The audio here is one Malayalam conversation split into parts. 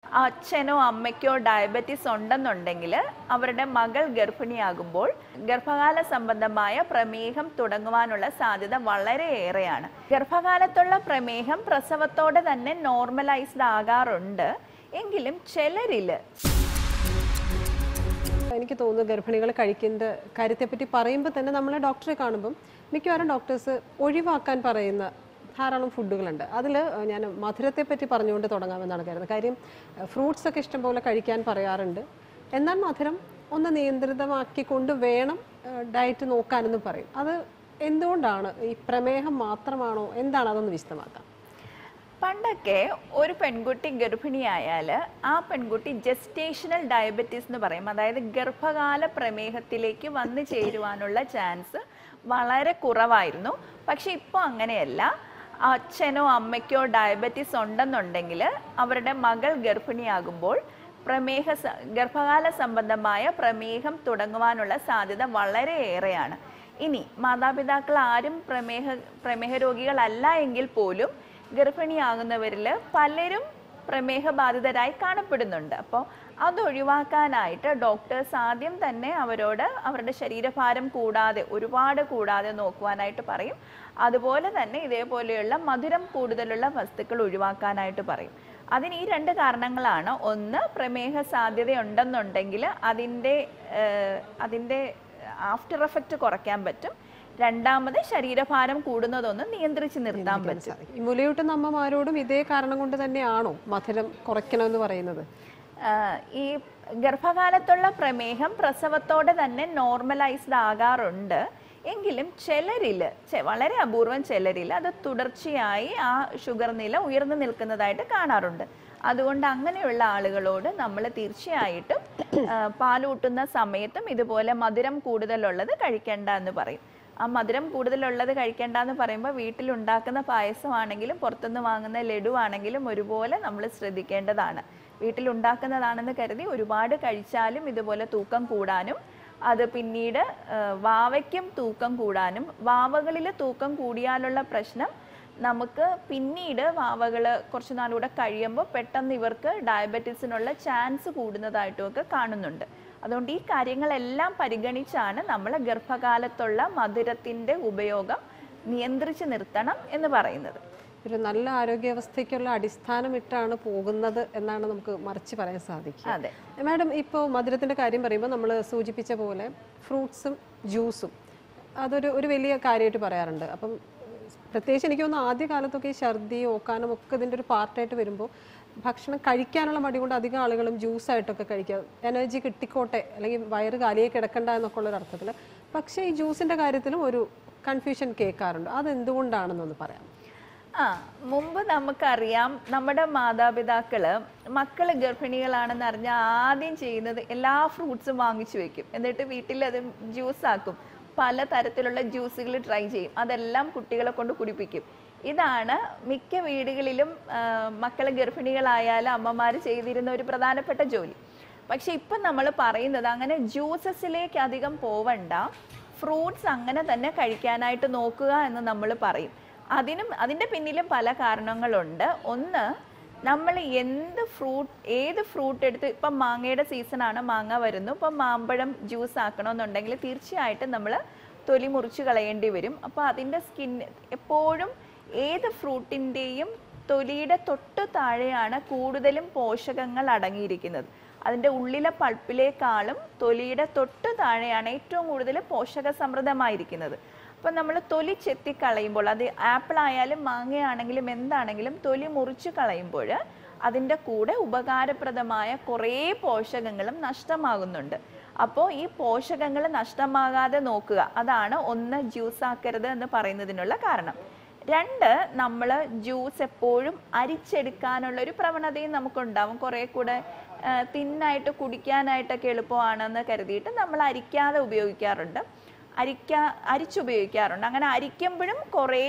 അച്ഛനോ അമ്മയ്ക്കോ ഡയബറ്റീസ് ഉണ്ടെന്നുണ്ടെങ്കിൽ അവരുടെ മകൾ ഗർഭിണിയാകുമ്പോൾ ഗർഭകാല സംബന്ധമായ പ്രമേഹം തുടങ്ങുവാനുള്ള സാധ്യത വളരെയേറെയാണ് ഗർഭകാലത്തുള്ള പ്രമേഹം പ്രസവത്തോടെ തന്നെ നോർമലൈസ്ഡ് ആകാറുണ്ട് എങ്കിലും ചിലരിൽ എനിക്ക് തോന്നുന്നു ഗർഭിണികൾ കഴിക്കുന്ന കാര്യത്തെപ്പറ്റി പറയുമ്പോൾ തന്നെ നമ്മൾ ഡോക്ടറെ കാണുമ്പം മിക്കവാറും ഡോക്ടേഴ്സ് ഒഴിവാക്കാൻ പറയുന്ന ധാരാളം ഫുഡുകളുണ്ട് അതിൽ ഞാൻ മധുരത്തെ പറ്റി പറഞ്ഞുകൊണ്ട് തുടങ്ങാമെന്നാണ് കരുതുന്നത് കാര്യം ഫ്രൂട്ട്സ് ഒക്കെ ഇഷ്ടംപോലെ കഴിക്കാൻ പറയാറുണ്ട് എന്നാൽ മധുരം ഒന്ന് നിയന്ത്രിതമാക്കിക്കൊണ്ട് വേണം ഡയറ്റ് നോക്കാനെന്ന് പറയും അത് എന്തുകൊണ്ടാണ് ഈ പ്രമേഹം മാത്രമാണോ എന്താണ് അതൊന്ന് വിശദമാക്കാം പണ്ടൊക്കെ ഒരു പെൺകുട്ടി ഗർഭിണിയായാൽ ആ പെൺകുട്ടി ജസ്റ്റേഷണൽ ഡയബറ്റീസ് എന്ന് പറയും അതായത് ഗർഭകാല പ്രമേഹത്തിലേക്ക് വന്നു ചേരുവാനുള്ള ചാൻസ് വളരെ കുറവായിരുന്നു പക്ഷെ ഇപ്പോൾ അങ്ങനെയല്ല അച്ഛനോ അമ്മയ്ക്കോ ഡയബറ്റീസ് ഉണ്ടെന്നുണ്ടെങ്കിൽ അവരുടെ മകൾ ഗർഭിണിയാകുമ്പോൾ പ്രമേഹ സ- ഗർഭകാല സംബന്ധമായ പ്രമേഹം തുടങ്ങുവാനുള്ള സാധ്യത വളരെയേറെയാണ് ഇനി മാതാപിതാക്കൾ ആരും പ്രമേഹ പ്രമേഹ രോഗികളല്ല എങ്കിൽ പോലും ഗർഭിണിയാകുന്നവരിൽ പലരും പ്രമേഹ ബാധിതരായി കാണപ്പെടുന്നുണ്ട് അപ്പോൾ അത് ഒഴിവാക്കാനായിട്ട് ഡോക്ടേഴ്സ് ആദ്യം തന്നെ അവരോട് അവരുടെ ശരീരഭാരം കൂടാതെ ഒരുപാട് കൂടാതെ നോക്കുവാനായിട്ട് പറയും അതുപോലെ തന്നെ ഇതേപോലെയുള്ള മധുരം കൂടുതലുള്ള വസ്തുക്കൾ ഒഴിവാക്കാനായിട്ട് പറയും അതിന് ഈ രണ്ട് കാരണങ്ങളാണ് ഒന്ന് പ്രമേഹ സാധ്യത ഉണ്ടെന്നുണ്ടെങ്കിൽ അതിൻ്റെ ഏഹ്, അതിൻ്റെ ആഫ്റ്റർ എഫക്റ്റ് കുറയ്ക്കാൻ പറ്റും രണ്ടാമത് ശരീരഭാരം കൂടുന്നതൊന്ന് നിയന്ത്രിച്ച് നിർത്താൻ പറ്റും ഈ മുലയൂട്ടുന്ന അമ്മമാരോടും ഇതേ കാരണം കൊണ്ട് തന്നെയാണോ മധുരം കുറയ്ക്കണമെന്ന് പറയുന്നത് ആഹ് ഈ ഗർഭകാലത്തുള്ള പ്രമേഹം പ്രസവത്തോടെ തന്നെ നോർമലൈസ്ഡ് ആകാറുണ്ട് എങ്കിലും ചിലരിൽ വളരെ അപൂർവം ചിലരിൽ അത് തുടർച്ചയായി ആ ഷുഗർ നില ഉയർന്നു നിൽക്കുന്നതായിട്ട് കാണാറുണ്ട് അതുകൊണ്ട് അങ്ങനെയുള്ള ആളുകളോട് നമ്മൾ തീർച്ചയായിട്ടും ആഹ് പാലൂട്ടുന്ന സമയത്തും ഇതുപോലെ മധുരം കൂടുതലുള്ളത് കഴിക്കേണ്ട എന്ന് പറയും ആ മധുരം കൂടുതലുള്ളത് കഴിക്കേണ്ട എന്ന് പറയുമ്പോൾ വീട്ടിലുണ്ടാക്കുന്ന പായസമാണെങ്കിലും പുറത്തുനിന്ന് വാങ്ങുന്ന ലഡു ആണെങ്കിലും ഒരുപോലെ നമ്മൾ ശ്രദ്ധിക്കേണ്ടതാണ് വീട്ടിലുണ്ടാക്കുന്നതാണെന്ന് കരുതി ഒരുപാട് കഴിച്ചാലും ഇതുപോലെ തൂക്കം കൂടാനും അത് പിന്നീട് ആ, വാവയ്ക്കും തൂക്കം കൂടാനും വാവകളിൽ തൂക്കം കൂടിയാലുള്ള പ്രശ്നം നമുക്ക് പിന്നീട് വാവകൾ കുറച്ച് നാളുകൂടെ കഴിയുമ്പോൾ പെട്ടെന്ന് ഇവർക്ക് ഡയബറ്റീസിനുള്ള ചാൻസ് കൂടുന്നതായിട്ടും ഒക്കെ കാണുന്നുണ്ട് അതുകൊണ്ട് ഈ കാര്യങ്ങളെല്ലാം പരിഗണിച്ചാണ് നമ്മൾ ഗർഭകാലത്തുള്ള മധുരത്തിൻ്റെ ഉപയോഗം നിയന്ത്രിച്ച് നിർത്തണം എന്ന് പറയുന്നത് ഒരു നല്ല ആരോഗ്യാവസ്ഥയ്ക്കുള്ള അടിസ്ഥാനമിട്ടാണ് പോകുന്നത് എന്നാണ് നമുക്ക് മറിച്ച് പറയാൻ സാധിക്കുക അതെ മാഡം ഇപ്പോൾ മധുരത്തിൻ്റെ കാര്യം പറയുമ്പോൾ നമ്മൾ സൂചിപ്പിച്ച പോലെ ഫ്രൂട്ട്സും ജ്യൂസും അതൊരു ഒരു വലിയ കാര്യമായിട്ട് പറയാറുണ്ട് അപ്പം പ്രത്യേകിച്ച് എനിക്ക് തോന്നുന്നു ആദ്യ കാലത്തൊക്കെ ഈ ഛർദി ഓക്കാനം ഒക്കെ ഇതിൻ്റെ ഒരു പാർട്ടായിട്ട് വരുമ്പോൾ ഭക്ഷണം കഴിക്കാനുള്ള മടി കൊണ്ട് അധികം ആളുകളും ജ്യൂസായിട്ടൊക്കെ കഴിക്കുക എനർജി കിട്ടിക്കോട്ടെ അല്ലെങ്കിൽ വയറ് കാലിയെ കിടക്കണ്ട എന്നൊക്കെ ഉള്ളൊരു അർത്ഥത്തിൽ പക്ഷേ ഈ ജ്യൂസിൻ്റെ കാര്യത്തിലും ഒരു കൺഫ്യൂഷൻ കേൾക്കാറുണ്ട് അതെന്തുകൊണ്ടാണെന്നൊന്ന് പറയാം ആ മുമ്പ് നമുക്കറിയാം നമ്മുടെ മാതാപിതാക്കള് മക്കള് ഗർഭിണികളാണെന്ന് അറിഞ്ഞാൽ ആദ്യം ചെയ്യുന്നത് എല്ലാ ഫ്രൂട്ട്സും വാങ്ങിച്ചു വെക്കും എന്നിട്ട് വീട്ടിൽ അത് ജ്യൂസ് ആക്കും പല തരത്തിലുള്ള ജ്യൂസുകൾ ട്രൈ ചെയ്യും അതെല്ലാം കുട്ടികളെ കൊണ്ട് കുടിപ്പിക്കും ഇതാണ് മിക്ക വീടുകളിലും മക്കൾ ഗർഭിണികളായാലും അമ്മമാർ ചെയ്തിരുന്ന ഒരു പ്രധാനപ്പെട്ട ജോലി പക്ഷെ ഇപ്പം നമ്മൾ പറയുന്നത് അങ്ങനെ ജ്യൂസസിലേക്ക് അധികം പോവണ്ട ഫ്രൂട്ട്സ് അങ്ങനെ തന്നെ കഴിക്കാനായിട്ട് നോക്കുക എന്ന് നമ്മൾ പറയും അതിനും അതിൻ്റെ പിന്നിലും പല കാരണങ്ങളുണ്ട് ഒന്ന് നമ്മൾ എന്ത് ഫ്രൂട്ട് ഏത് ഫ്രൂട്ട് എടുത്ത് ഇപ്പം മാങ്ങയുടെ സീസണാണ് മാങ്ങ വരുന്നു ഇപ്പം മാമ്പഴം ജ്യൂസ് ആക്കണമെന്നുണ്ടെങ്കിൽ തീർച്ചയായിട്ടും നമ്മൾ തൊലി മുറിച്ച് കളയേണ്ടി വരും അപ്പോൾ അതിൻ്റെ സ്കിൻ എപ്പോഴും ഏത് ഫ്രൂട്ടിൻ്റെയും തൊലിയുടെ തൊട്ട് താഴെയാണ് കൂടുതലും പോഷകങ്ങൾ അടങ്ങിയിരിക്കുന്നത് അതിൻ്റെ ഉള്ളിലെ പൾപ്പിലേക്കാളും തൊലിയുടെ തൊട്ട് താഴെയാണ് ഏറ്റവും കൂടുതൽ പോഷക സമൃദ്ധമായിരിക്കുന്നത് അപ്പം നമ്മൾ തൊലി ചെത്തി കളയുമ്പോൾ അത് ആപ്പിൾ ആയാലും മാങ്ങയാണെങ്കിലും എന്താണെങ്കിലും തൊലി മുറിച്ച് കളയുമ്പോൾ അതിൻ്റെ കൂടെ ഉപകാരപ്രദമായ കുറേ പോഷകങ്ങളും നഷ്ടമാകുന്നുണ്ട് അപ്പോൾ ഈ പോഷകങ്ങൾ നഷ്ടമാകാതെ നോക്കുക അതാണ് ഒന്ന് ജ്യൂസ് ആക്കരുത് എന്ന് പറയുന്നതിനുള്ള കാരണം രണ്ട് നമ്മൾ ജ്യൂസ് എപ്പോഴും അരിച്ചെടുക്കാനുള്ള ഒരു പ്രവണതയും നമുക്കുണ്ടാവും കുറേ കൂടെ തിന്നായിട്ട് കുടിക്കാനായിട്ടൊക്കെ എളുപ്പമാണെന്ന് കരുതിയിട്ട് നമ്മൾ അരിക്കാതെ ഉപയോഗിക്കാറുണ്ട് അരിക്കാ അരിച്ചുപയോഗിക്കാറുണ്ട് അങ്ങനെ അരിക്കുമ്പോഴും കുറേ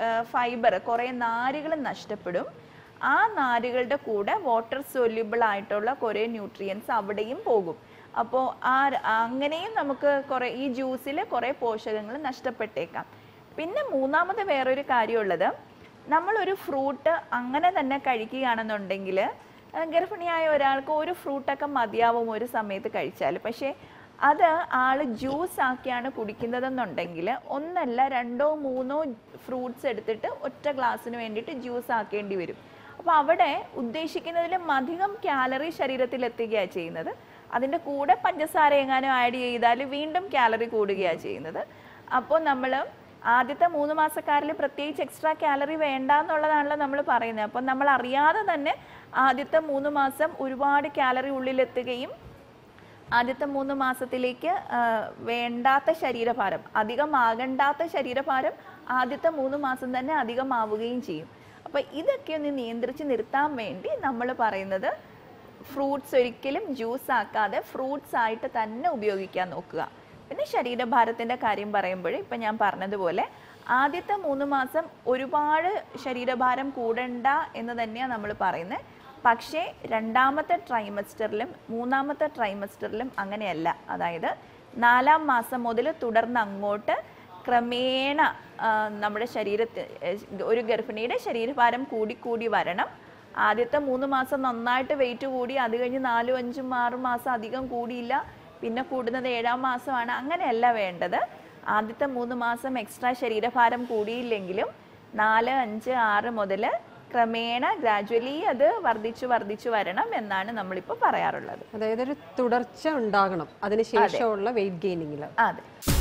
ഫൈബർ കുറേ നാരുകൾ നഷ്ടപ്പെടും ആ നാരുകളുടെ കൂടെ വാട്ടർ സൊല്യൂബിൾ ആയിട്ടുള്ള കുറേ ന്യൂട്രിയൻസ് അവിടെയും പോകും അപ്പോൾ ആ അങ്ങനെയും നമുക്ക് കുറേ ഈ ജ്യൂസിൽ കുറേ പോഷകങ്ങൾ നഷ്ടപ്പെട്ടേക്കാം പിന്നെ മൂന്നാമത് വേറൊരു കാര്യമുള്ളത് നമ്മളൊരു ഫ്രൂട്ട് അങ്ങനെ തന്നെ കഴിക്കുകയാണെന്നുണ്ടെങ്കിൽ ആ, ഗർഭിണിയായ ഒരാൾക്ക് ഒരു ഫ്രൂട്ടൊക്കെ മതിയാവും ഒരു സമയത്ത് കഴിച്ചാൽ പക്ഷേ അത് ആള് ജ്യൂസ് ആക്കിയാണ് കുടിക്കുന്നതെന്നുണ്ടെങ്കിൽ ഒന്നല്ല രണ്ടോ മൂന്നോ ഫ്രൂട്ട്സ് എടുത്തിട്ട് ഒറ്റ ഗ്ലാസ്സിന് വേണ്ടിയിട്ട് ജ്യൂസ് ആക്കേണ്ടി വരും അപ്പോൾ അവിടെ ഉദ്ദേശിക്കുന്നതിലും അധികം കാലറി ശരീരത്തിൽ എത്തുകയാണ് ചെയ്യുന്നത് അതിൻ്റെ കൂടെ പഞ്ചസാര എങ്ങാനും ആഡ് ചെയ്താൽ വീണ്ടും കാലറി കൂടുകയാണ് ചെയ്യുന്നത് അപ്പോൾ നമ്മൾ ആദ്യത്തെ മൂന്ന് മാസക്കാരിൽ പ്രത്യേകിച്ച് എക്സ്ട്രാ കാലറി വേണ്ട എന്നുള്ളതാണല്ലോ നമ്മൾ പറയുന്നത് അപ്പം നമ്മൾ അറിയാതെ തന്നെ ആദ്യത്തെ മൂന്ന് മാസം ഒരുപാട് കാലറി ഉള്ളിലെത്തുകയും ആദ്യത്തെ മൂന്ന് മാസത്തിലേക്ക് ആ, വേണ്ടാത്ത ശരീരഭാരം അധികമാകണ്ടാത്ത ശരീരഭാരം ആദ്യത്തെ മൂന്ന് മാസം തന്നെ അധികമാവുകയും ചെയ്യും അപ്പം ഇതൊക്കെ ഒന്ന് നിയന്ത്രിച്ച് നിർത്താൻ വേണ്ടി നമ്മൾ പറയുന്നത് ഫ്രൂട്ട്സ് ഒരിക്കലും ജ്യൂസ് ആക്കാതെ ഫ്രൂട്ട്സ് ആയിട്ട് തന്നെ ഉപയോഗിക്കാൻ നോക്കുക പിന്നെ ശരീരഭാരത്തിൻ്റെ കാര്യം പറയുമ്പോൾ ഇപ്പം ഞാൻ പറഞ്ഞതുപോലെ ആദ്യത്തെ മൂന്ന് മാസം ഒരുപാട് ശരീരഭാരം കൂടണ്ട എന്ന് തന്നെയാണ് നമ്മൾ പറയുന്നത് പക്ഷേ രണ്ടാമത്തെ ട്രൈമസ്റ്ററിലും മൂന്നാമത്തെ ട്രൈമസ്റ്ററിലും അങ്ങനെയല്ല അതായത് നാലാം മാസം മുതൽ തുടർന്ന് അങ്ങോട്ട് ക്രമേണ ആ, നമ്മുടെ ശരീരത്തിൽ ഒരു ഗർഭിണിയുടെ ശരീരഭാരം കൂടിക്കൂടി വരണം ആദ്യത്തെ മൂന്ന് മാസം നന്നായിട്ട് വെയിറ്റ് കൂടി അത് കഴിഞ്ഞ് നാലും അഞ്ചും ആറും മാസം അധികം കൂടിയില്ല പിന്നെ കൂടുന്നത് ഏഴാം മാസമാണ് അങ്ങനെയല്ല വേണ്ടത് ആദ്യത്തെ മൂന്ന് മാസം എക്സ്ട്രാ ശരീരഭാരം കൂടിയില്ലെങ്കിലും നാല് അഞ്ച് ആറ് മുതൽ ക്രമേണ ഗ്രാജുവലി അത് വർദ്ധിച്ചു വർദ്ധിച്ചു വരണം എന്നാണ് നമ്മളിപ്പോൾ പറയാറുള്ളത് അതായത് ഒരു തുടർച്ച ഉണ്ടാകണം അതിനുശേഷമുള്ള വെയിറ്റ് ഗെയിനിങ്ങിൽ അതെ